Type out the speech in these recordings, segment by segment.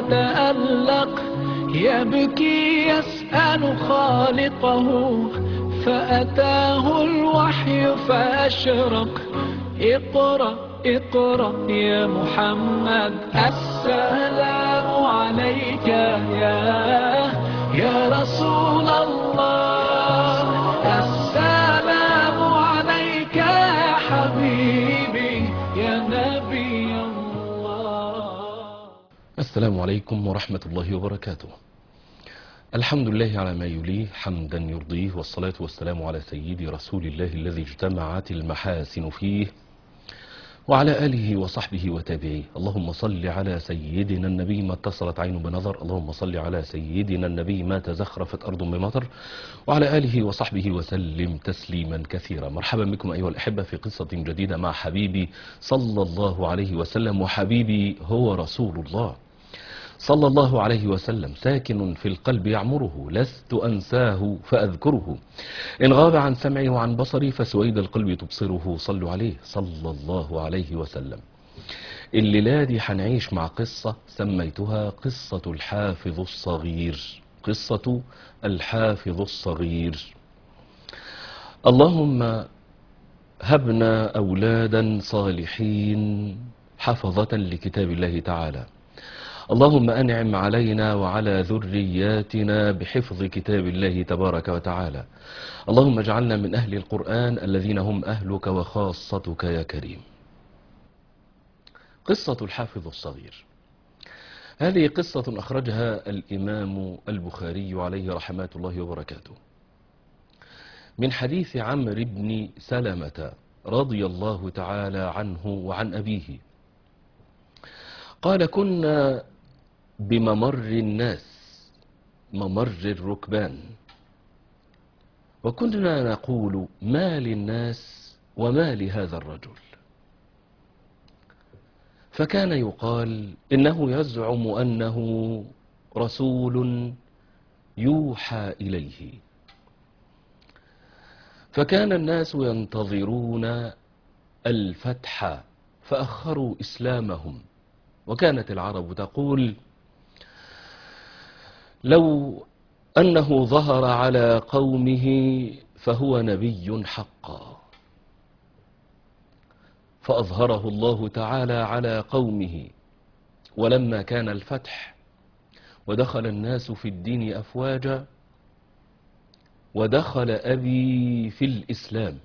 يتألق يبكي يسأل خالقه فأتاه الوحي فأشرق اقرأ اقرأ يا محمد السلام عليك يا يا رسول الله السلام عليك يا حبيبي يا نبي الله السلام عليكم ورحمة الله وبركاته الحمد لله على ما يليه حمدا يرضيه والصلاة والسلام على سيدي رسول الله الذي اجتمعت المحاسن فيه وعلى آله وصحبه وتابعيه اللهم صل على سيدنا النبي ما اتصلت عين بنظر اللهم صل على سيدنا النبي ما تزخرفت أرض بمطر وعلى آله وصحبه وسلم تسليما كثيرا مرحبا بكم أيها الأحبة في قصة جديدة مع حبيبي صلى الله عليه وسلم وحبيبي هو رسول الله صلى الله عليه وسلم ساكن في القلب يعمره لست أنساه فأذكره إن غاب عن سمعي وعن بصري فسويد القلب تبصره صلوا عليه صلى الله عليه وسلم الليلة دي حنعيش مع قصة سميتها قصة الحافظ الصغير قصة الحافظ الصغير اللهم هبنا أولادا صالحين حفظة لكتاب الله تعالى اللهم أنعم علينا وعلى ذرياتنا بحفظ كتاب الله تبارك وتعالى اللهم اجعلنا من أهل القرآن الذين هم أهلك وخاصتك يا كريم قصة الحافظ الصغير هذه قصة أخرجها الإمام البخاري عليه رحمات الله وبركاته من حديث عمرو بن سلمة رضي الله تعالى عنه وعن أبيه قال كنا بممر الناس ممر الركبان وكنا نقول ما للناس وما لهذا الرجل فكان يقال إنه يزعم أنه رسول يوحى إليه فكان الناس ينتظرون الفتح فأخروا إسلامهم وكانت العرب تقول لو أنه ظهر على قومه فهو نبي حقا فأظهره الله تعالى على قومه ولما كان الفتح ودخل الناس في الدين أفواجا ودخل أبي في الإسلام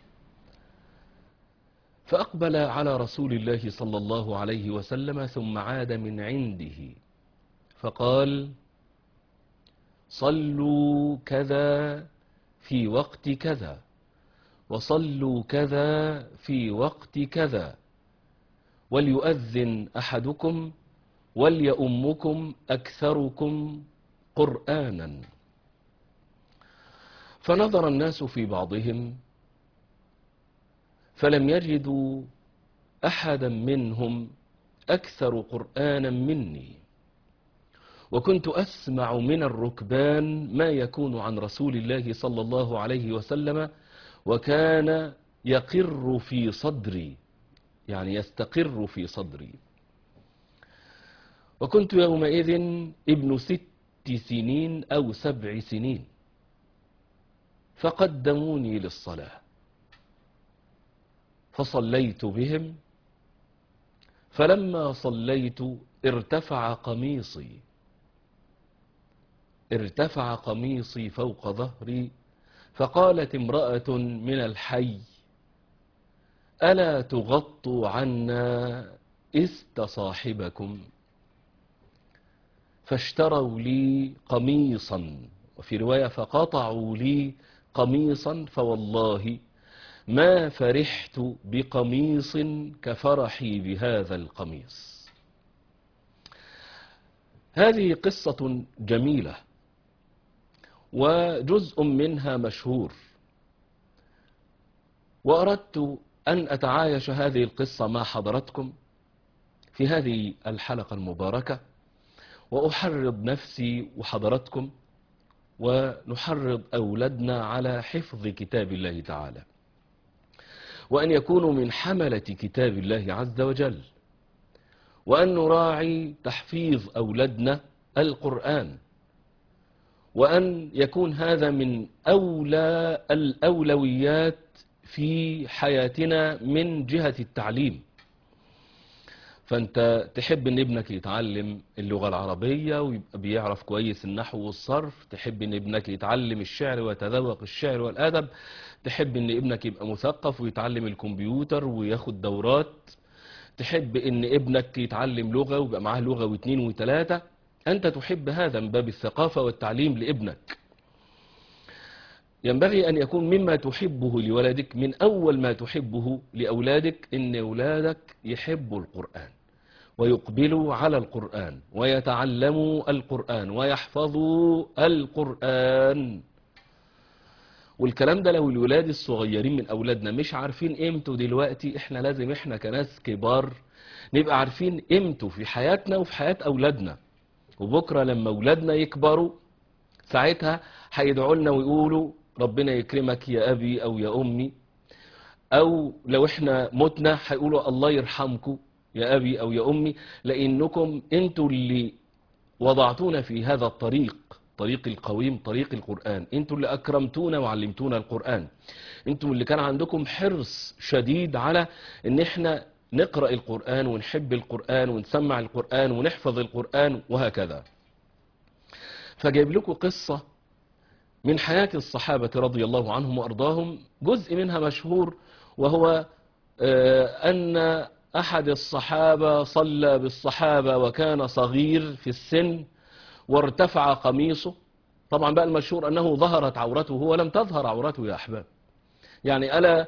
فأقبل على رسول الله صلى الله عليه وسلم ثم عاد من عنده فقال صلوا كذا في وقت كذا وصلوا كذا في وقت كذا وليؤذن أحدكم وليؤمكم أكثركم قرآنا فنظر الناس في بعضهم فلم يجدوا أحدا منهم أكثر قرآنا مني وكنت أسمع من الركبان ما يكون عن رسول الله صلى الله عليه وسلم وكان يقر في صدري يعني يستقر في صدري وكنت يومئذ ابن ست سنين أو سبع سنين فقدموني للصلاة فصليت بهم فلما صليت ارتفع قميصي ارتفع قميصي فوق ظهري فقالت امرأة من الحي ألا تغطوا عنا است صاحبكم فاشتروا لي قميصا وفي رواية فقطعوا لي قميصا فوالله ما فرحت بقميص كفرحي بهذا القميص هذه قصة جميلة وجزء منها مشهور وأردت أن أتعايش هذه القصة مع حضراتكم في هذه الحلقة المباركة وأحرض نفسي وحضراتكم ونحرض أولادنا على حفظ كتاب الله تعالى وأن يكونوا من حملة كتاب الله عز وجل وأن نراعي تحفيظ أولادنا القرآن وأن يكون هذا من أولى الأولويات في حياتنا من جهة التعليم فأنت تحب أن ابنك يتعلم اللغة العربية ويبقى بيعرف كويس النحو والصرف تحب أن ابنك يتعلم الشعر ويتذوق الشعر والأدب تحب أن ابنك يبقى مثقف ويتعلم الكمبيوتر وياخد دورات تحب أن ابنك يتعلم لغة ويبقى معاه لغة واثنين وثلاثة أنت تحب هذا من باب الثقافة والتعليم لابنك ينبغي أن يكون مما تحبه لولدك من أول ما تحبه لأولادك إن أولادك يحبوا القرآن ويقبلوا على القرآن ويتعلموا القرآن ويحفظوا القرآن والكلام ده لو الولاد الصغيرين من أولادنا مش عارفين قيمته دلوقتي احنا لازم احنا كناس كبار نبقى عارفين قيمته في حياتنا وفي حياة أولادنا وبكرة لما أولادنا يكبروا ساعتها هيدعوا لنا ويقولوا ربنا يكرمك يا أبي أو يا أمي أو لو احنا متنا هيقولوا الله يرحمكم يا أبي أو يا أمي لأنكم أنتوا اللي وضعتونا في هذا الطريق طريق القويم طريق القرآن أنتوا اللي أكرمتونا وعلمتونا القرآن أنتوا اللي كان عندكم حرص شديد على أن احنا نقرأ القرآن ونحب القرآن ونسمع القرآن ونحفظ القرآن وهكذا فجايب لكم قصة من حياة الصحابة رضي الله عنهم وأرضاهم جزء منها مشهور وهو أن أحد الصحابة صلى بالصحابة وكان صغير في السن وارتفع قميصه طبعا بقى المشهور أنه ظهرت عورته ولم تظهر عورته يا أحباب يعني ألا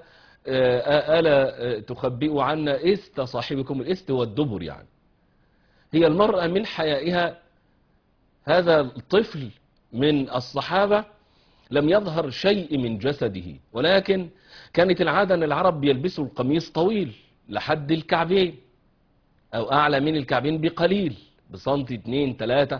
ألا تخبئوا عنا إست صاحبكم الإست والدبر يعني هي المرأة من حيائها هذا الطفل من الصحابة لم يظهر شيء من جسده ولكن كانت العادة أن العرب بيلبسوا القميص طويل لحد الكعبين أو أعلى من الكعبين بقليل بسنتي اتنين تلاتة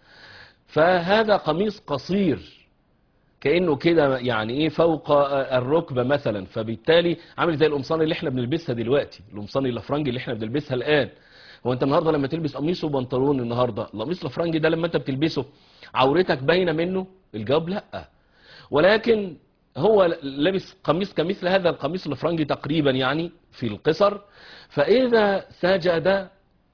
فهذا قميص قصير كأنه كده يعني ايه فوق الركبة مثلا فبالتالي عامل زي القمصان اللي احنا بنلبسها دلوقتي القمصان الافرنجي اللي احنا بنلبسها الان هو انت النهارده لما تلبس قميص وبنطلون النهارده القميص الافرنجي ده لما انت بتلبسه عورتك باينه منه الجواب لا ولكن هو لابس قميص كمثل هذا القميص الافرنجي تقريبا يعني في القصر فاذا سجد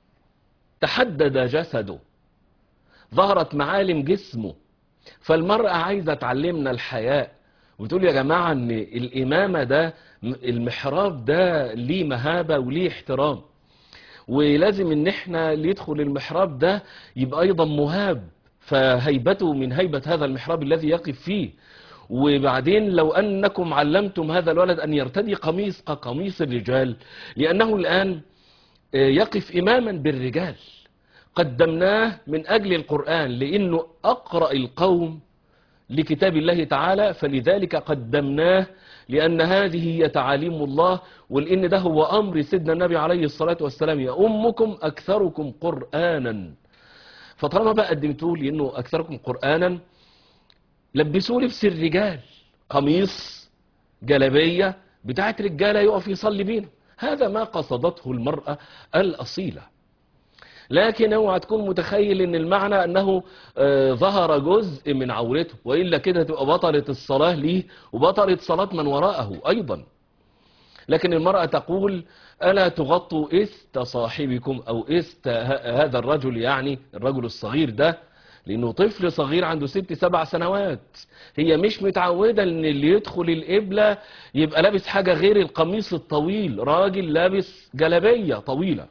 تحدد جسده ظهرت معالم جسمه فالمرأة عايزة تعلمنا الحياء وتقول يا جماعة ان الامامة ده المحراب ده ليه مهابة وليه احترام ولازم ان احنا اللي يدخل المحراب ده يبقى ايضا مهاب فهيبته من هيبة هذا المحراب الذي يقف فيه وبعدين لو انكم علمتم هذا الولد ان يرتدي قميص كقميص الرجال لانه الان يقف اماما بالرجال قدمناه من أجل القرآن لأنه أقرأ القوم لكتاب الله تعالى فلذلك قدمناه لأن هذه هي تعاليم الله ولأن ده هو أمر سيدنا النبي عليه الصلاة والسلام يا أمكم أكثركم قرآنا فطالما بقى قدمتوه لأنه أكثركم قرآنا لبسوا لبس الرجال قميص جلبية بتاعت رجالة يقف يصلي بينا هذا ما قصدته المرأة الأصيلة لكن اوعى تكون متخيل ان المعنى انه آه ظهر جزء من عورته وإلا كده تبقى بطلة الصلاة ليه وبطلة صلاة من وراءه أيضا لكن المرأة تقول ألا تغطوا إست صاحبكم أو إست هذا الرجل يعني الرجل الصغير ده لأنه طفل صغير عنده ست سبع سنوات هي مش متعودة ان اللي يدخل القبلة يبقى لابس حاجة غير القميص الطويل راجل لابس جلبية طويلة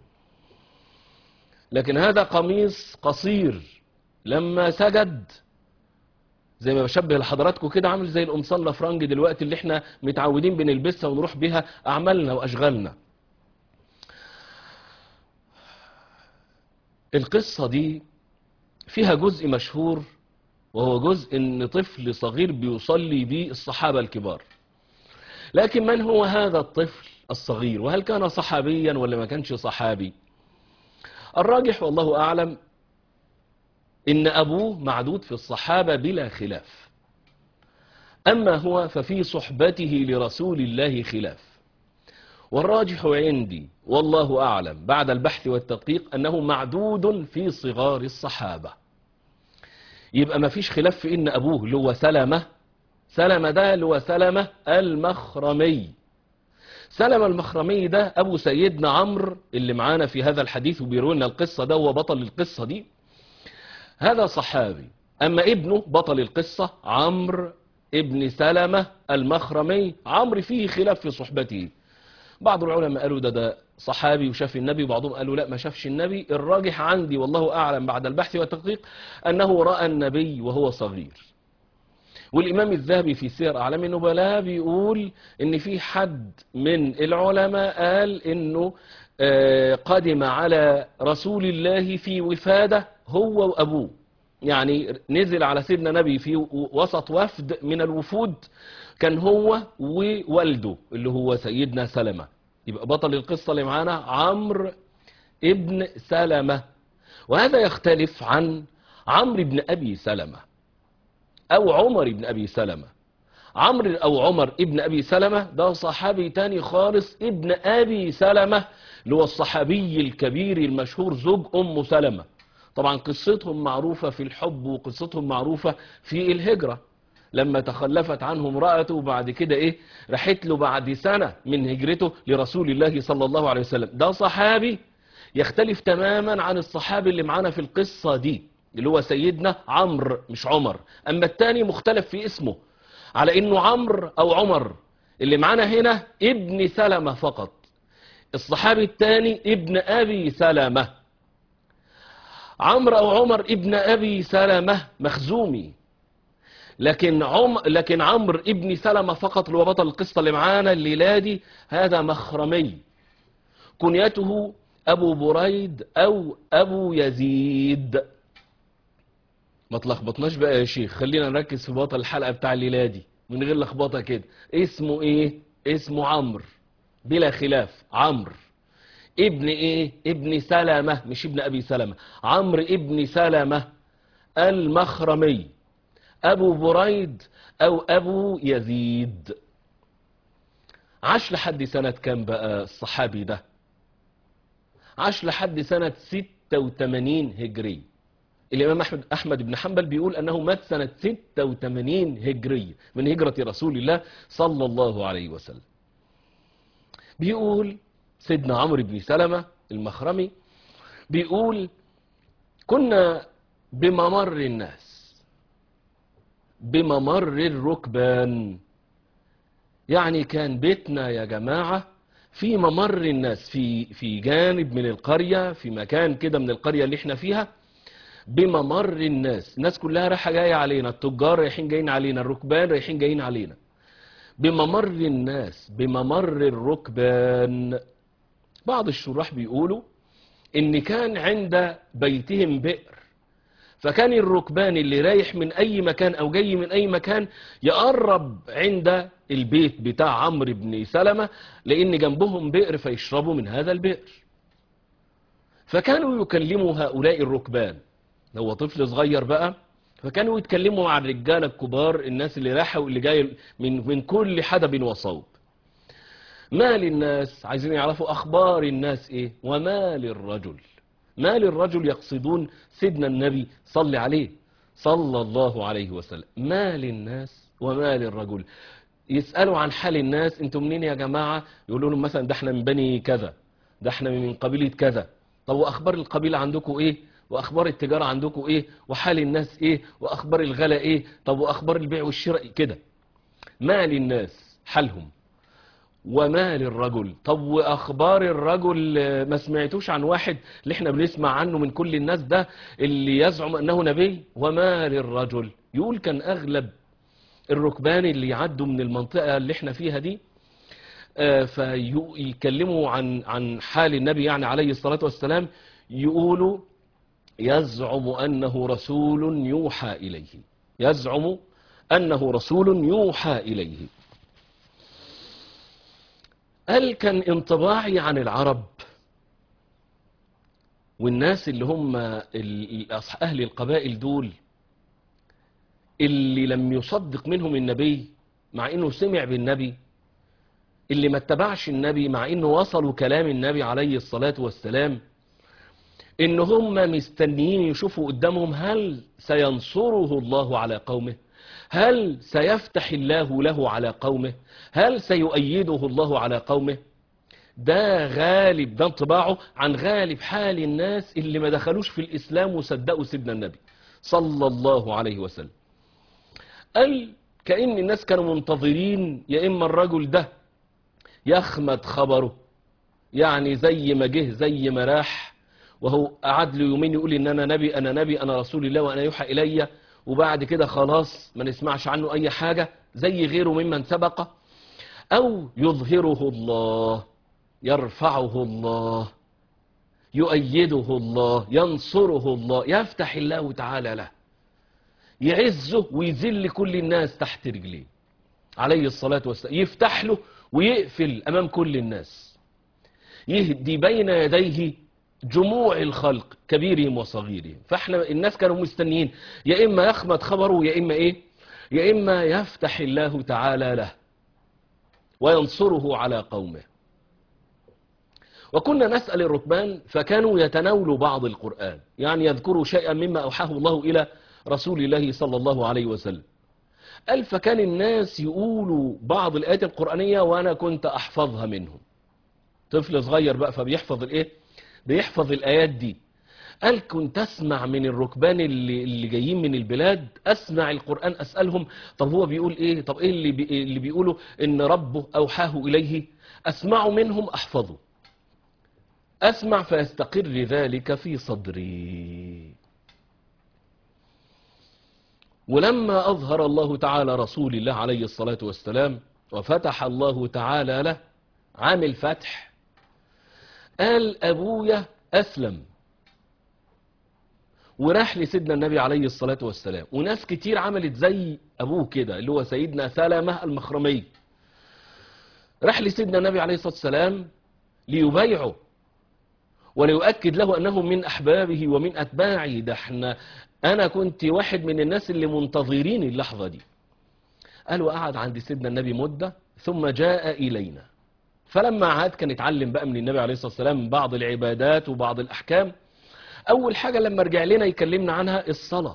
لكن هذا قميص قصير لما سجد زي ما بشبه لحضراتكم كده عامل زي القمصان الافرنجي دلوقتي اللي احنا متعودين بنلبسها ونروح بيها اعمالنا واشغالنا القصة دي فيها جزء مشهور وهو جزء ان طفل صغير بيصلي به الصحابة الكبار لكن من هو هذا الطفل الصغير وهل كان صحابيا ولا ما كانش صحابي الراجح والله أعلم إن أبوه معدود في الصحابة بلا خلاف أما هو ففي صحبته لرسول الله خلاف والراجح عندي والله أعلم بعد البحث والتدقيق أنه معدود في صغار الصحابة يبقى ما فيش خلاف في إن أبوه اللي هو سلمة سلمة ده اللي هو سلمة المخرمي سلمة المخرمي ده أبو سيدنا عمرو اللي معانا في هذا الحديث وبيروي لنا القصة ده هو بطل القصة دي هذا صحابي أما ابنه بطل القصة عمرو ابن سلمة المخرمي عمرو فيه خلاف في صحبته بعض العلماء قالوا ده ده صحابي وشاف النبي وبعضهم قالوا لا ما شافش النبي الراجح عندي والله أعلم بعد البحث والتدقيق أنه رأى النبي وهو صغير والإمام الذهبي في سير أعلام النبلاء بيقول إن في حد من العلماء قال إنه آه، قدم على رسول الله في وفادة هو وأبوه يعني نزل على سيدنا نبي في وسط وفد من الوفود كان هو ووالده اللي هو سيدنا سلمة يبقى بطل القصة اللي معانا عمرو ابن سلمة وهذا يختلف عن عمرو بن أبي سلمة أو عمر بن أبي سلمة عمرو أو عمر ابن أبي سلمة ده صحابي تاني خالص ابن أبي سلمة اللي هو الصحابي الكبير المشهور زوج أم سلمة طبعا قصتهم معروفة في الحب وقصتهم معروفة في الهجرة لما تخلفت عنه امرأته وبعد كده ايه راحت له بعد سنة من هجرته لرسول الله صلى الله عليه وسلم ده صحابي يختلف تماما عن الصحابي اللي معانا في القصة دي اللي هو سيدنا عمرو مش عمر اما التاني مختلف في اسمه على انه عمرو او عمر اللي معانا هنا ابن سلمة فقط الصحابي الثاني ابن ابي سلمة عمرو او عمر ابن ابي سلمة مخزومي لكن عم لكن عمرو ابن سلمة فقط اللي هو بطل القصة اللي معانا الليلة دي هذا مخرمي كنيته ابو بريد او ابو يزيد ما تلخبطناش بقى يا شيخ خلينا نركز في بطل الحلقة بتاع الليلة دي من غير لخبطة كده اسمه ايه اسمه عمرو بلا خلاف عمرو ابن ايه ابن سلمة مش ابن ابي سلمة عمرو ابن سلمة المخرمي ابو بريد او ابو يزيد عاش لحد سنة كام بقى الصحابي ده عاش لحد سنة 86 هجري الإمام أحمد, أحمد بن حنبل بيقول أنه مات سنة 86 هجرية من هجرة رسول الله صلى الله عليه وسلم بيقول سيدنا عمرو بن سلمة المخرمي بيقول كنا بممر الناس بممر الركبان يعني كان بيتنا يا جماعة في ممر الناس في في جانب من القرية في مكان كده من القرية اللي احنا فيها بممر الناس الناس كلها رايحة جاية علينا التجار رايحين جايين علينا الركبان رايحين جايين علينا بممر الناس بممر الركبان بعض الشراح بيقولوا ان كان عند بيتهم بئر فكان الركبان اللي رايح من اي مكان او جاي من اي مكان يقرب عند البيت بتاع عمرو بن سلمة لان جنبهم بئر فيشربوا من هذا البئر فكانوا يكلموا هؤلاء الركبان هو طفل صغير بقى فكانوا يتكلموا مع الرجاله الكبار الناس اللي رايحه واللي جايه من من كل حدب وصوب ما للناس عايزين يعرفوا اخبار الناس ايه وما للرجل ما للرجل يقصدون سيدنا النبي صلى عليه صلى الله عليه وسلم ما للناس وما للرجل يسألوا عن حال الناس انتم منين يا جماعة يقولوا لهم مثلا ده احنا من بني كذا ده احنا من قبيلة كذا طب واخبار القبيلة عندكم ايه واخبار التجارة عندكم ايه وحال الناس ايه واخبار الغلا ايه طب واخبار البيع والشراء كده ما للناس حالهم وما للرجل طب واخبار الرجل آه، ما سمعتوش عن واحد اللي احنا بنسمع عنه من كل الناس ده اللي يزعم انه نبي وما للرجل يقول كان اغلب الركبان اللي يعدوا من المنطقة اللي احنا فيها دي آه، فيكلموا عن عن حال النبي يعني عليه الصلاة والسلام يقولوا يزعم أنه رسول يوحى إليه يزعم أنه رسول يوحى إليه قال كان انطباعي عن العرب والناس اللي هم ال- الأصح- أهل القبائل دول اللي لم يصدق منهم النبي مع انه سمع بالنبي اللي ما اتبعش النبي مع انه وصلوا كلام النبي عليه الصلاة والسلام ان هم مستنيين يشوفوا قدامهم هل سينصره الله على قومه هل سيفتح الله له على قومه هل سيؤيده الله على قومه ده غالب ده انطباعه عن غالب حال الناس اللي ما دخلوش في الإسلام وصدقوا سيدنا النبي صلى الله عليه وسلم قال كأن الناس كانوا منتظرين يا إما الرجل ده يخمد خبره يعني زي ما جه زي ما راح وهو قعد له يومين يقول ان انا نبي انا نبي انا رسول الله وانا يوحى الي وبعد كده خلاص ما نسمعش عنه اي حاجة زي غيره ممن سبق او يظهره الله يرفعه الله يؤيده الله ينصره الله يفتح الله تعالى له يعزه ويذل كل الناس تحت رجليه عليه الصلاة والسلام يفتح له ويقفل أمام كل الناس يهدي بين يديه جموع الخلق كبيرهم وصغيرهم فاحنا الناس كانوا مستنيين يا إما يخمد خبره يا إما إيه يا إما يفتح الله تعالى له وينصره على قومه وكنا نسأل الركبان فكانوا يتناولوا بعض القرآن يعني يذكروا شيئا مما أوحاه الله إلى رسول الله صلى الله عليه وسلم قال فكان الناس يقولوا بعض الآيات القرآنية وأنا كنت أحفظها منهم طفل صغير بقى فبيحفظ الإيه بيحفظ الآيات دي قال كنت أسمع من الركبان اللي, اللي جايين من البلاد أسمع القرآن أسألهم طب هو بيقول إيه طب إيه اللي, بي اللي بيقوله إن ربه أوحاه إليه أسمع منهم أحفظه أسمع فيستقر ذلك في صدري ولما أظهر الله تعالى رسول الله عليه الصلاة والسلام وفتح الله تعالى له عام الفتح قال أبويا أسلم وراح لسيدنا النبي عليه الصلاة والسلام وناس كتير عملت زي أبوه كده اللي هو سيدنا سلمة المخرمي راح لسيدنا النبي عليه الصلاة والسلام ليبايعه وليؤكد له أنه من أحبابه ومن أتباعه ده احنا أنا كنت واحد من الناس اللي منتظرين اللحظة دي قال وقعد عند سيدنا النبي مدة ثم جاء إلينا فلما عاد كان اتعلم بقى من النبي عليه الصلاة والسلام بعض العبادات وبعض الأحكام أول حاجة لما رجع لنا يكلمنا عنها الصلاة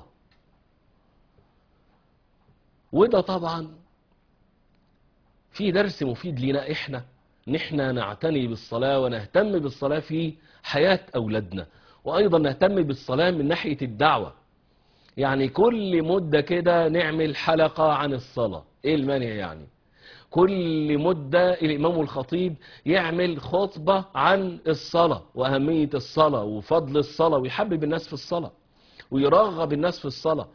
وده طبعا في درس مفيد لنا إحنا نحن نعتني بالصلاة ونهتم بالصلاة في حياة أولادنا وأيضا نهتم بالصلاة من ناحية الدعوة يعني كل مدة كده نعمل حلقة عن الصلاة إيه المانع يعني كل مدة الإمام الخطيب يعمل خطبة عن الصلاة وأهمية الصلاة وفضل الصلاة ويحبب الناس في الصلاة ويرغب الناس في الصلاة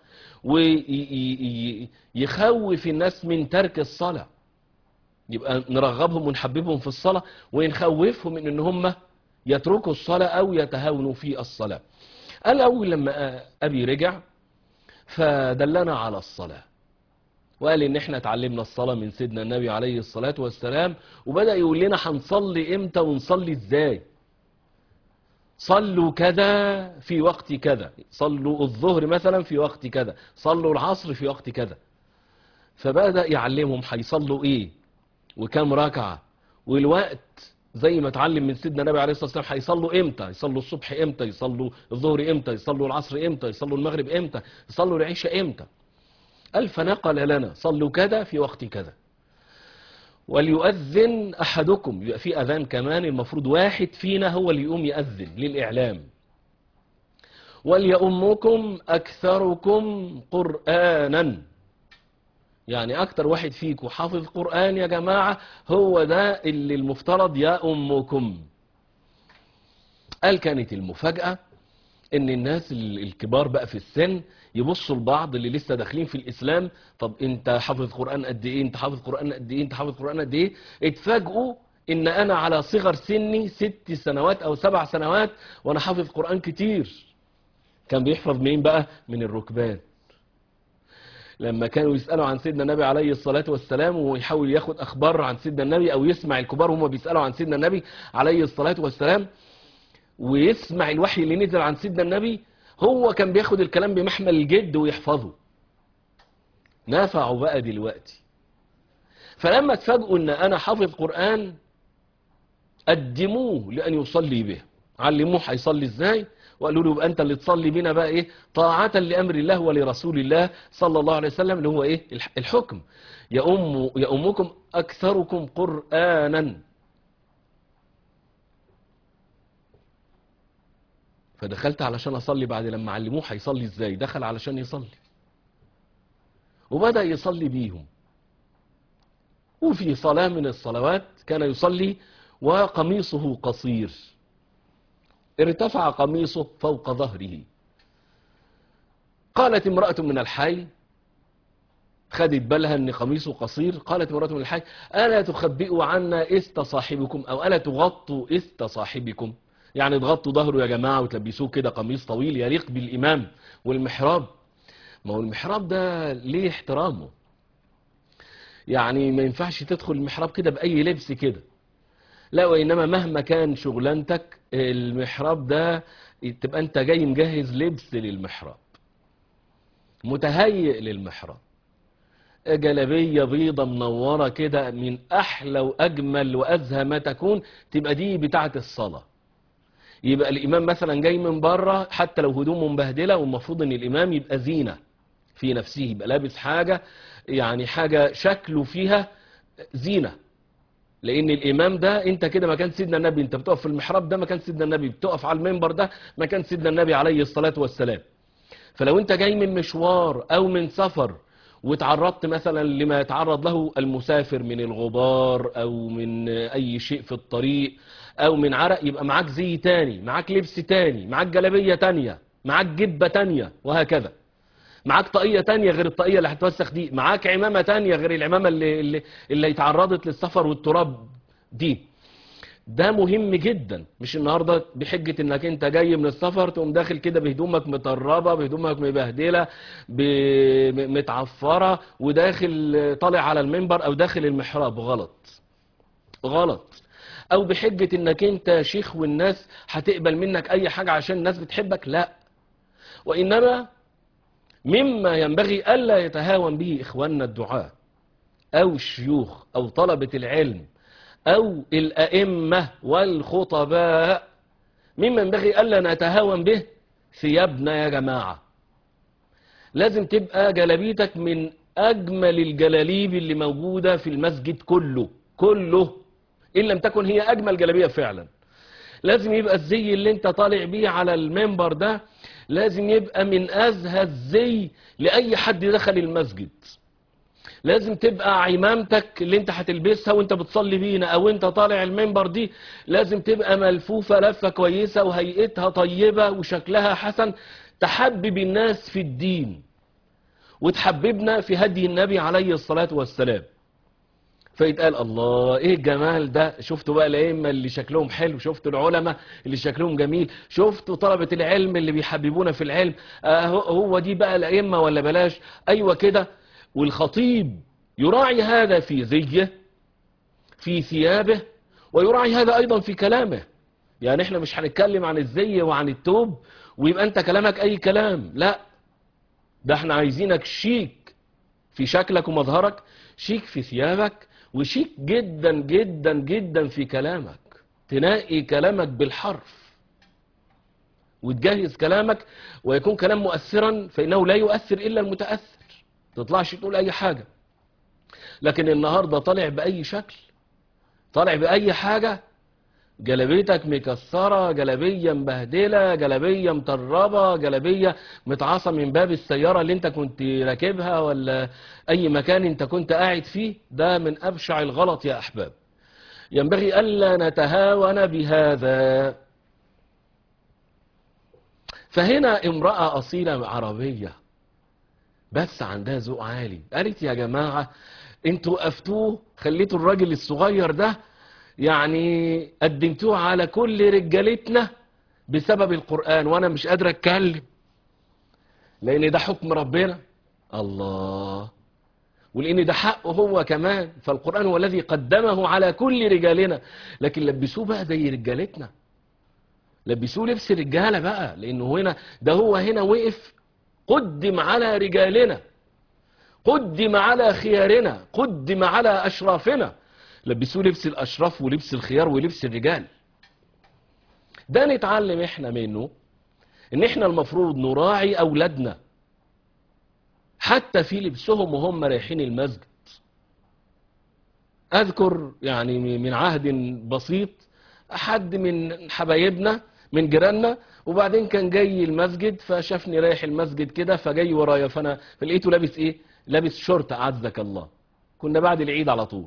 ويخوف الناس من ترك الصلاة يبقى نرغبهم ونحببهم في الصلاة ونخوفهم من ان هم يتركوا الصلاة او يتهاونوا في الصلاة قال اول لما ابي رجع فدلنا على الصلاة وقال ان احنا اتعلمنا الصلاة من سيدنا النبي عليه الصلاة والسلام وبدأ يقول لنا هنصلي امتى ونصلي ازاي صلوا كذا في وقت كذا صلوا الظهر مثلا في وقت كذا صلوا العصر في وقت كذا فبدأ يعلمهم هيصلوا ايه وكم ركعة والوقت زي ما اتعلم من سيدنا النبي عليه الصلاة والسلام هيصلوا امتى يصلوا الصبح امتى يصلوا الظهر امتى يصلوا العصر امتى يصلوا المغرب امتى يصلوا العشاء امتى قال فنقل لنا صلوا كذا في وقت كذا وليؤذن أحدكم يبقى في أذان كمان المفروض واحد فينا هو اللي يقوم يأذن للإعلام وليؤمكم أكثركم قرآنا يعني أكتر واحد فيكم حافظ قرآن يا جماعة هو ده اللي المفترض يا أمكم قال كانت المفاجأة ان الناس الكبار بقى في السن يبصوا لبعض اللي لسه داخلين في الاسلام طب انت حافظ قرآن قد ايه انت حافظ قرآن قد ايه انت حافظ قرآن قد ايه اتفاجئوا ان انا على صغر سني ست سنوات او سبع سنوات وانا حافظ قرآن كتير كان بيحفظ مين بقى من الركبان لما كانوا يسألوا عن سيدنا النبي عليه الصلاة والسلام ويحاول ياخد أخبار عن سيدنا النبي أو يسمع الكبار وهم بيسألوا عن سيدنا النبي عليه الصلاة والسلام ويسمع الوحي اللي نزل عن سيدنا النبي هو كان بياخد الكلام بمحمل الجد ويحفظه نفعه بقى دلوقتي فلما تفاجئوا ان انا حافظ قرآن قدموه لان يصلي به علموه هيصلي ازاي وقالوا له يبقى انت اللي تصلي بينا بقى ايه طاعة لامر الله ولرسول الله صلى الله عليه وسلم اللي هو ايه الح- الحكم يا ام يا امكم اكثركم قرانا فدخلت علشان اصلي بعد لما علموه هيصلي ازاي دخل علشان يصلي وبدأ يصلي بيهم وفي صلاة من الصلوات كان يصلي وقميصه قصير ارتفع قميصه فوق ظهره قالت امرأة من الحي خدت بالها ان قميصه قصير قالت امرأة من الحي ألا تخبئوا عنا است صاحبكم أو ألا تغطوا است صاحبكم يعني تغطوا ظهره يا جماعة وتلبسوه كده قميص طويل يليق بالإمام والمحراب ما هو المحراب ده ليه احترامه يعني ما ينفعش تدخل المحراب كده بأي لبس كده لا وإنما مهما كان شغلانتك المحراب ده تبقى أنت جاي مجهز لبس للمحراب متهيئ للمحراب جلبية بيضة منورة كده من أحلى وأجمل وأزهى ما تكون تبقى دي بتاعة الصلاة يبقى الإمام مثلا جاي من بره حتى لو هدومه مبهدلة والمفروض إن الإمام يبقى زينة في نفسه يبقى لابس حاجة يعني حاجة شكله فيها زينة لان الامام ده انت كده مكان سيدنا النبي انت بتقف في المحراب ده مكان سيدنا النبي بتقف على المنبر ده مكان سيدنا النبي عليه الصلاة والسلام فلو انت جاي من مشوار او من سفر وتعرضت مثلا لما يتعرض له المسافر من الغبار او من اي شيء في الطريق او من عرق يبقى معاك زي تاني معاك لبس تاني معاك جلبية تانية معاك جبة تانية وهكذا معاك طاقية تانية غير الطاقية اللي هتوسخ دي معاك عمامة تانية غير العمامة اللي, اللي, اللي اتعرضت للسفر والتراب دي ده مهم جدا مش النهاردة بحجة انك انت جاي من السفر تقوم داخل كده بهدومك مطربة بهدومك مبهدلة ب- م- متعفرة وداخل طالع على المنبر او داخل المحراب غلط غلط او بحجة انك انت شيخ والناس هتقبل منك اي حاجة عشان الناس بتحبك لا وانما مما ينبغي ألا يتهاون به إخواننا الدعاة أو الشيوخ أو طلبة العلم أو الأئمة والخطباء مما ينبغي ألا نتهاون به ثيابنا يا جماعة لازم تبقى جلابيتك من أجمل الجلاليب اللي موجودة في المسجد كله كله إن لم تكن هي أجمل جلابية فعلا لازم يبقى الزي اللي انت طالع بيه على المنبر ده لازم يبقى من أزهى الزي لأي حد دخل المسجد لازم تبقى عمامتك اللي انت هتلبسها وانت بتصلي بينا او انت طالع المنبر دي لازم تبقى ملفوفة لفة كويسة وهيئتها طيبة وشكلها حسن تحبب الناس في الدين وتحببنا في هدي النبي عليه الصلاة والسلام فيتقال الله ايه الجمال ده شفتوا بقى الائمه اللي شكلهم حلو شفتوا العلماء اللي شكلهم جميل شفتوا طلبه العلم اللي بيحببونا في العلم آه هو- هو دي بقى الائمه ولا بلاش ايوه كده والخطيب يراعي هذا في زيه في ثيابه ويراعي هذا ايضا في كلامه يعني احنا مش هنتكلم عن الزي وعن التوب ويبقى انت كلامك اي كلام لا ده احنا عايزينك شيك في شكلك ومظهرك شيك في ثيابك وشيك جدا جدا جدا في كلامك تنقي كلامك بالحرف وتجهز كلامك ويكون كلام مؤثرا فإنه لا يؤثر إلا المتأثر تطلعش تقول أي حاجة لكن النهاردة طالع بأي شكل طالع بأي حاجة جلبيتك مكسرة جلبية مبهدلة جلبية مطربة جلبية متعاصة من باب السيارة اللي انت كنت راكبها ولا اي مكان انت كنت قاعد فيه ده من ابشع الغلط يا احباب ينبغي الا نتهاون بهذا فهنا امرأة اصيلة عربية بس عندها ذوق عالي قالت يا جماعة انتوا وقفتوه خليتوا الراجل الصغير ده يعني قدمتوه على كل رجالتنا بسبب القرآن وانا مش قادر اتكلم لان ده حكم ربنا الله ولان ده حقه هو كمان فالقرآن هو الذي قدمه على كل رجالنا لكن لبسوه بقى زي رجالتنا لبسوه لبس رجالة بقى لانه هنا ده هو هنا وقف قدم على رجالنا قدم على خيارنا قدم على أشرافنا لبسوه لبس الأشراف ولبس الخيار ولبس الرجال ده نتعلم احنا منه ان احنا المفروض نراعي اولادنا حتى في لبسهم وهم رايحين المسجد اذكر يعني من عهد بسيط حد من حبايبنا من جيراننا وبعدين كان جاي المسجد فشافني رايح المسجد كده فجاي ورايا فانا فلقيته لابس ايه لابس شورت اعزك الله كنا بعد العيد على طول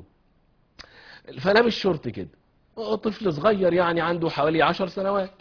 فلابس شورت كده طفل صغير يعني عنده حوالي عشر سنوات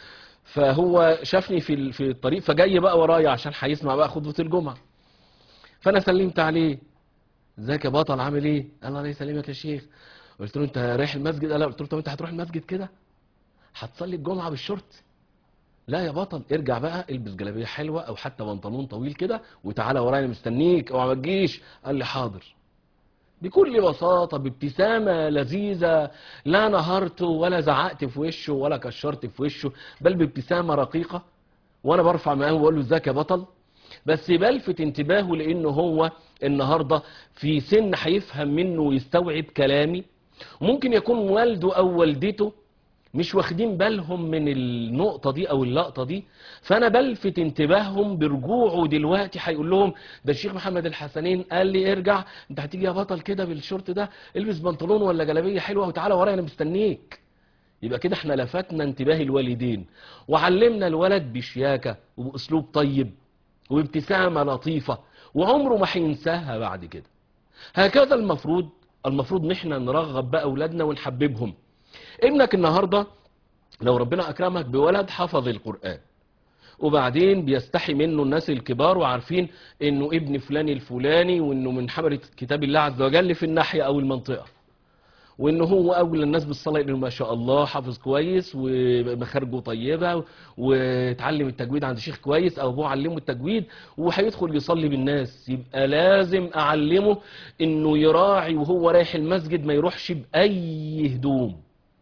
فهو شافني في ال- في الطريق فجاي بقى ورايا عشان هيسمع بقى خطبة الجمعة فانا سلمت عليه ازيك يا بطل عامل ايه قال الله يسلمك يا شيخ قلت له انت رايح المسجد قال لا. قلت له طب انت هتروح المسجد كده هتصلي الجمعة بالشورت لا يا بطل ارجع بقى البس جلابيه حلوه او حتى بنطلون طويل كده وتعالى ورايا أنا مستنيك اوعى ما تجيش قال لي حاضر بكل بساطة بابتسامة لذيذة لا نهرته ولا زعقت في وشه ولا كشرت في وشه بل بابتسامة رقيقة وانا برفع معاه واقول له ازيك يا بطل بس بلفت انتباهه لانه هو النهارده في سن هيفهم منه ويستوعب كلامي وممكن يكون والده او والدته مش واخدين بالهم من النقطة دي أو اللقطة دي فأنا بلفت انتباههم برجوعه دلوقتي هيقول لهم ده الشيخ محمد الحسنين قال لي ارجع أنت هتيجي يا بطل كده بالشورت ده البس بنطلون ولا جلابية حلوة وتعالى ورايا أنا مستنيك يبقى كده احنا لفتنا انتباه الوالدين وعلمنا الولد بشياكة وبأسلوب طيب وابتسامة لطيفة وعمره ما هينساها بعد كده هكذا المفروض المفروض نحن نرغب بقى أولادنا ونحببهم ابنك النهاردة لو ربنا أكرمك بولد حفظ القرآن وبعدين بيستحي منه الناس الكبار وعارفين انه ابن فلان الفلاني وانه من حملة كتاب الله عز وجل في الناحية او المنطقة وانه هو اول الناس بالصلاه انه ما شاء الله حافظ كويس ومخارجه طيبه واتعلم التجويد عند شيخ كويس او ابوه علمه التجويد وهيدخل يصلي بالناس يبقى لازم اعلمه انه يراعي وهو رايح المسجد ما يروحش باي هدوم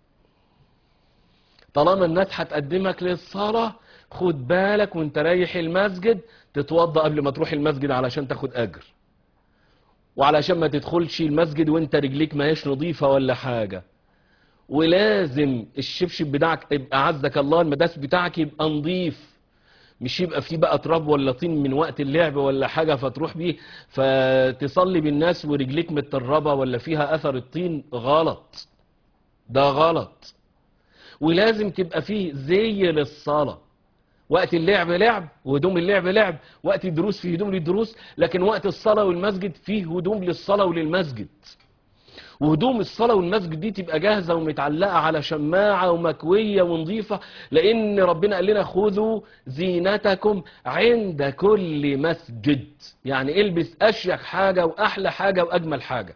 طالما الناس هتقدمك للصلاه خد بالك وانت رايح المسجد تتوضا قبل ما تروح المسجد علشان تاخد اجر وعلشان ما تدخلش المسجد وانت رجليك ما هيش نظيفة ولا حاجة ولازم الشبشب بتاعك يبقى عزك الله المداس بتاعك يبقى نظيف مش يبقى فيه بقى تراب ولا طين من وقت اللعب ولا حاجة فتروح بيه فتصلي بالناس ورجليك متطربة ولا فيها أثر الطين غلط ده غلط ولازم تبقى فيه زي للصلاة وقت اللعب لعب وهدوم اللعب لعب وقت الدروس فيه هدوم للدروس لكن وقت الصلاة والمسجد فيه هدوم للصلاة وللمسجد وهدوم الصلاة والمسجد دي تبقى جاهزة ومتعلقة على شماعة ومكوية ونظيفة لأن ربنا قال لنا خذوا زينتكم عند كل مسجد يعني البس أشيك حاجة وأحلى حاجة وأجمل حاجة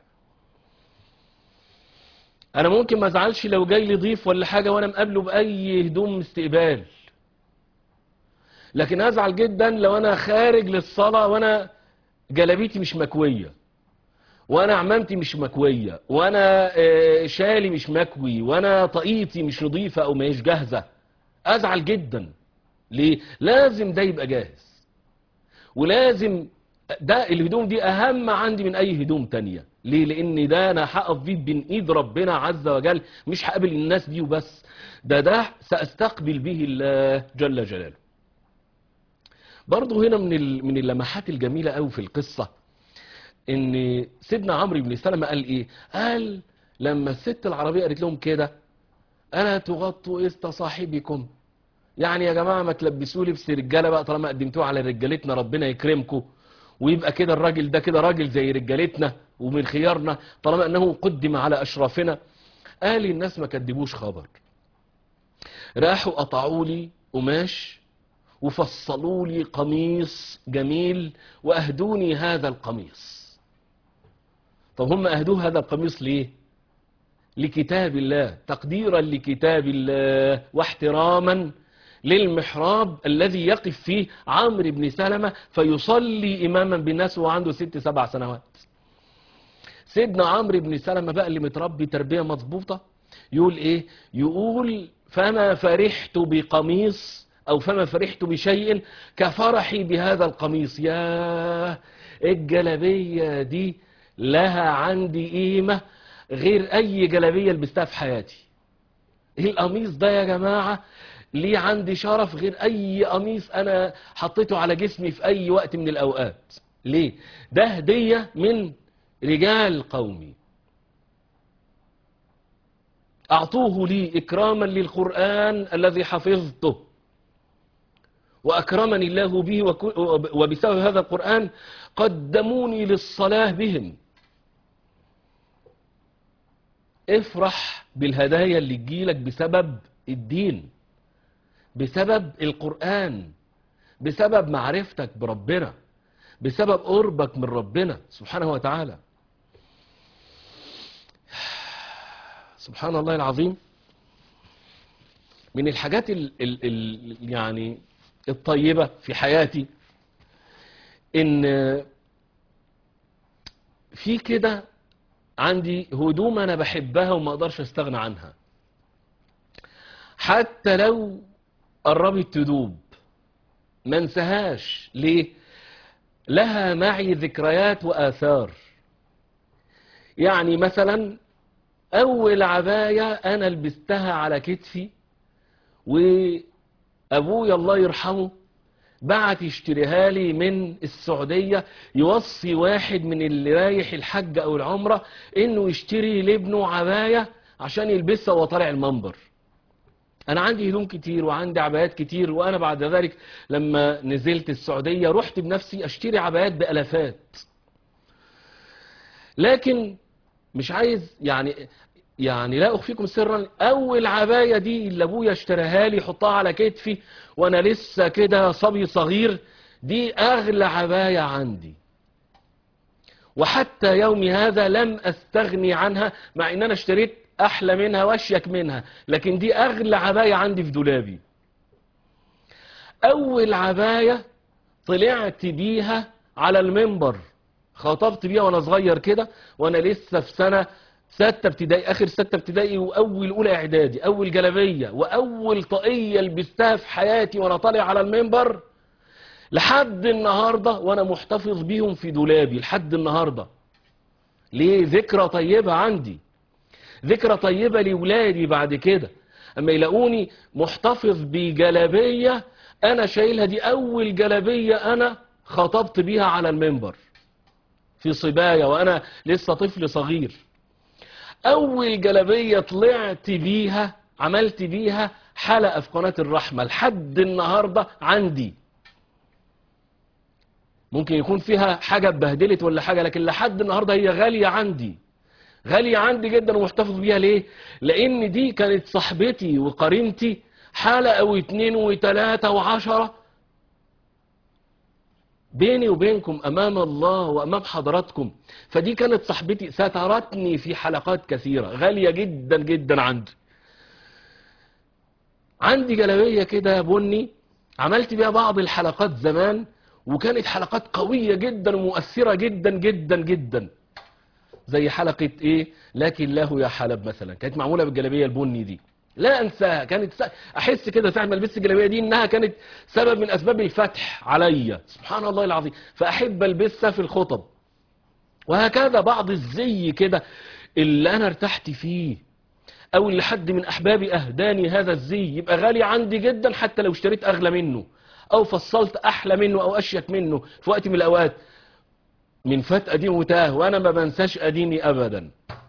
أنا ممكن ما أزعلش لو جاي لي ضيف ولا حاجة وأنا مقابله بأي هدوم استقبال لكن ازعل جدا لو انا خارج للصلاة وانا جلابيتي مش مكوية وانا عمامتي مش مكوية وانا آه، شالي مش مكوي وانا طاقيتي مش نظيفة او ماهيش جاهزة ازعل جدا ليه لازم ده يبقى جاهز ولازم ده الهدوم دي اهم عندي من اي هدوم تانية ليه لان ده انا هقف بيه بين ايد ربنا عز وجل مش هقابل الناس بيه وبس ده ده ساستقبل به الله جل جلاله برضه هنا من ال- من اللمحات الجميله قوي في القصه ان سيدنا عمرو بن سلمة قال ايه قال لما الست العربيه قالت لهم كده الا تغطوا است صاحبكم يعني يا جماعه ما تلبسوا لبس رجاله بقى طالما قدمتوه على رجالتنا ربنا يكرمكم ويبقى كده الراجل ده كده راجل زي رجالتنا ومن خيارنا طالما انه قدم على اشرافنا قال الناس ما كدبوش خبر راحوا قطعوا لي قماش وفصلوا لي قميص جميل واهدوني هذا القميص طب هم اهدوه هذا القميص ليه لكتاب الله تقديرا لكتاب الله واحتراما للمحراب الذي يقف فيه عمرو بن سلمة فيصلي إماما بالناس وهو عنده ست سبع سنوات سيدنا عمرو بن سلمة بقى اللي متربي تربية مظبوطة يقول ايه يقول فما فرحت بقميص او فما فرحت بشيء كفرحي بهذا القميص يا الجلابية دي لها عندي قيمة غير أي جلابية لبستها في حياتي القميص ده يا جماعة ليه عندي شرف غير أي قميص أنا حطيته على جسمي في أي وقت من الأوقات ليه؟ ده هدية من رجال قومي أعطوه لي إكراما للقرآن الذي حفظته وأكرمني الله به وكو- وبسبب هذا القرآن قدموني للصلاة بهم افرح بالهدايا اللي تجيلك بسبب الدين بسبب القرآن بسبب معرفتك بربنا بسبب قربك من ربنا سبحانه وتعالى سبحان الله العظيم من الحاجات ال ال ال يعني الطيبة في حياتي ان في كده عندي هدوم انا بحبها وما اقدرش استغنى عنها حتى لو قربت تدوب ما انساهاش ليه لها معي ذكريات واثار يعني مثلا اول عباية انا لبستها على كتفي وابويا الله يرحمه بعت يشتريها لي من السعودية يوصي واحد من اللي رايح الحج او العمرة انه يشتري لابنه عباية عشان يلبسها وهو طالع المنبر انا عندي هدوم كتير وعندي عبايات كتير وانا بعد ذلك لما نزلت السعودية رحت بنفسي اشتري عبايات بالافات لكن مش عايز يعني يعني لا اخفيكم سرا اول عبايه دي اللي ابويا اشتراها لي حطها على كتفي وانا لسه كده صبي صغير دي اغلى عبايه عندي وحتى يومي هذا لم استغني عنها مع ان انا اشتريت احلى منها واشيك منها لكن دي اغلى عبايه عندي في دولابي اول عبايه طلعت بيها على المنبر خطبت بيها وانا صغير كده وانا لسه في سنه ستة ابتدائي اخر ستة ابتدائي واول اولى اعدادي اول جلابية واول طاقية لبستها في حياتي وانا طالع على المنبر لحد النهاردة وانا محتفظ بيهم في دولابي لحد النهاردة ليه ذكرى طيبة عندي ذكرى طيبة لولادي بعد كده اما يلاقوني محتفظ بجلابية انا شايلها دي اول جلابية انا خطبت بيها على المنبر في صبايا وانا لسه طفل صغير اول جلابية طلعت بيها عملت بيها حلقة في قناة الرحمة لحد النهاردة عندي ممكن يكون فيها حاجة اتبهدلت ولا حاجة لكن لحد النهاردة هي غالية عندي غالية عندي جدا ومحتفظ بيها ليه لان دي كانت صاحبتي وقرينتي حلقة واتنين وتلاتة وعشرة بيني وبينكم امام الله وامام حضراتكم فدي كانت صاحبتي سترتني في حلقات كثيرة غالية جدا جدا عندي عندي جلابية كده بني عملت بيها بعض الحلقات زمان وكانت حلقات قوية جدا ومؤثرة جدا جدا جدا زي حلقة ايه لكن له يا حلب مثلا كانت معمولة بالجلابية البني دي لا انساها كانت س... احس كده ساعه ما لبست الجلابيه دي انها كانت سبب من اسباب الفتح عليا سبحان الله العظيم فاحب البسها في الخطب وهكذا بعض الزي كده اللي انا ارتحت فيه او اللي حد من احبابي اهداني هذا الزي يبقى غالي عندي جدا حتى لو اشتريت اغلى منه او فصلت احلى منه او اشيك منه في وقت من الاوقات من فات قديم وتاه وانا ما بنساش قديمي ابدا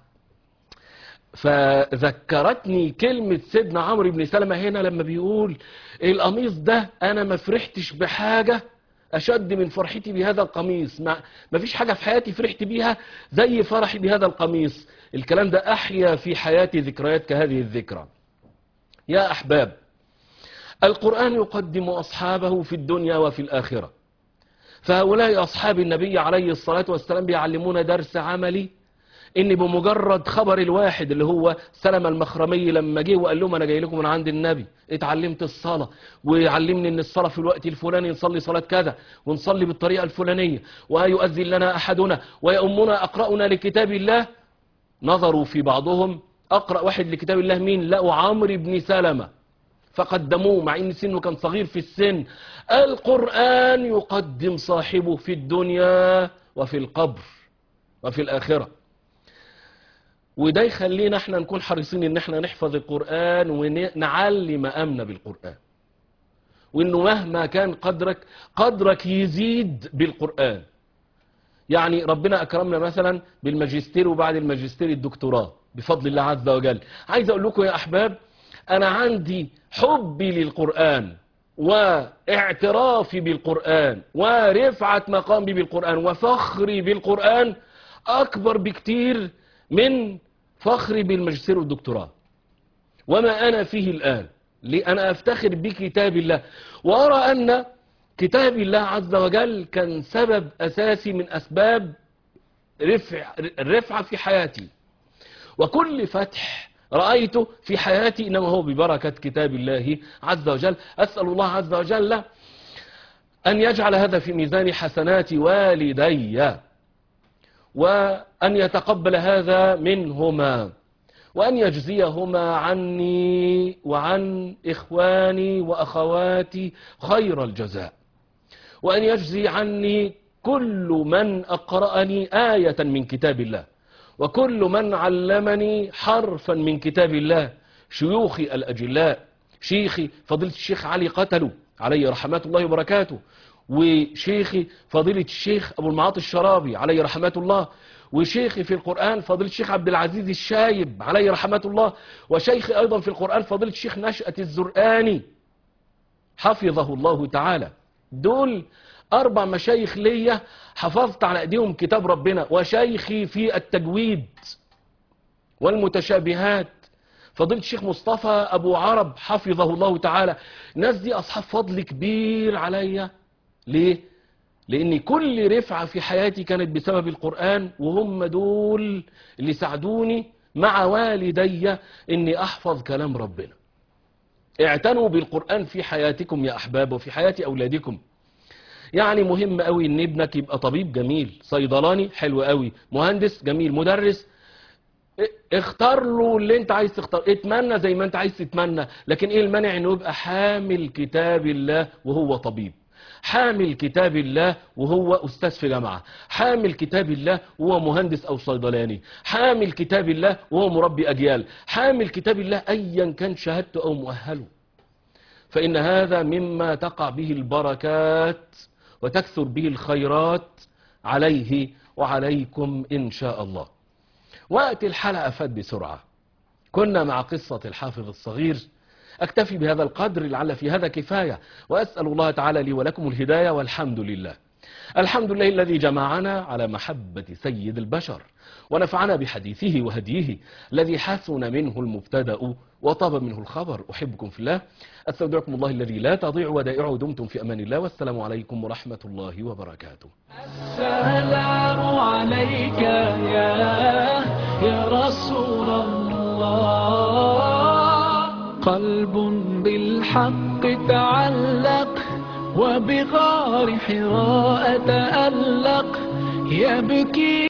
فذكرتني كلمة سيدنا عمرو بن سلمة هنا لما بيقول القميص ده انا ما فرحتش بحاجة اشد من فرحتي بهذا القميص ما, ما فيش حاجة في حياتي فرحت بيها زي فرحي بهذا القميص الكلام ده احيا في حياتي ذكريات كهذه الذكرى يا احباب القرآن يقدم اصحابه في الدنيا وفي الاخرة فهؤلاء اصحاب النبي عليه الصلاة والسلام بيعلمونا درس عملي ان بمجرد خبر الواحد اللي هو سلمة المخرمي لما جه وقال لهم انا جاي لكم من عند النبي اتعلمت الصلاة ويعلمني ان الصلاة في الوقت الفلاني نصلي صلاة كذا ونصلي بالطريقة الفلانية ويؤذن لنا احدنا ويؤمنا اقرأنا لكتاب الله نظروا في بعضهم اقرأ واحد لكتاب الله مين لقوا عمرو بن سلمة فقدموه مع ان سنه كان صغير في السن القرآن يقدم صاحبه في الدنيا وفي القبر وفي الآخرة وده يخلينا احنا نكون حريصين ان احنا نحفظ القرآن ونعلي مقامنا بالقرآن وانه مهما كان قدرك قدرك يزيد بالقرآن يعني ربنا اكرمنا مثلا بالماجستير وبعد الماجستير الدكتوراه بفضل الله عز وجل عايز اقول لكم يا احباب انا عندي حبي للقرآن واعترافي بالقرآن ورفعة مقامي بالقرآن وفخري بالقرآن اكبر بكتير من فخري بالماجستير والدكتوراه وما انا فيه الان لأنا أفتخر بكتاب الله وأرى أن كتاب الله عز وجل كان سبب أساسي من أسباب رفع الرفعة في حياتي وكل فتح رأيته في حياتي إنما هو ببركة كتاب الله عز وجل أسأل الله عز وجل أن يجعل هذا في ميزان حسنات والدي وأن يتقبل هذا منهما وأن يجزيهما عني وعن إخواني وأخواتي خير الجزاء وأن يجزي عني كل من أقرأني آية من كتاب الله وكل من علمني حرفا من كتاب الله شيوخي الأجلاء شيخي فضيلة الشيخ علي قتلوا عليه رحمات الله وبركاته وشيخي فضيلة الشيخ أبو المعاطي الشرابي عليه رحمات الله وشيخي في القرآن فضيلة الشيخ عبد العزيز الشايب عليه رحمة الله وشيخي أيضا في القرآن فضيلة الشيخ نشأة الزرقاني حفظه الله تعالى دول أربع مشايخ ليا حفظت على أيديهم كتاب ربنا وشيخي في التجويد والمتشابهات فضيلة الشيخ مصطفى أبو عرب حفظه الله تعالى الناس دي أصحاب فضل كبير عليا ليه؟ لأن كل رفعة في حياتي كانت بسبب القرآن وهم دول اللي ساعدوني مع والدي إني أحفظ كلام ربنا اعتنوا بالقرآن في حياتكم يا أحباب وفي حياة أولادكم يعني مهم قوي ان ابنك يبقى طبيب جميل صيدلاني حلو قوي مهندس جميل مدرس اختار له اللي انت عايز تختار اتمنى زي ما انت عايز تتمنى لكن ايه المانع انه يبقى حامل كتاب الله وهو طبيب حامل كتاب الله وهو أستاذ في جامعة حامل كتاب الله وهو مهندس أو صيدلاني حامل كتاب الله وهو مربي أجيال حامل كتاب الله أيا كان شهادته أو مؤهله فإن هذا مما تقع به البركات وتكثر به الخيرات عليه وعليكم إن شاء الله وقت الحلقة فات بسرعة كنا مع قصة الحافظ الصغير أكتفي بهذا القدر لعل في هذا كفاية وأسأل الله تعالى لي ولكم الهداية والحمد لله الحمد لله الذي جمعنا على محبة سيد البشر ونفعنا بحديثه وهديه الذي حسن منه المبتدأ وطاب منه الخبر أحبكم في الله أستودعكم الله الذي لا تضيع ودائعه دمتم في أمان الله والسلام عليكم ورحمة الله وبركاته السلام عليك يا يا رسول الله قلب بالحق تعلق وبغار حراء تألق يبكي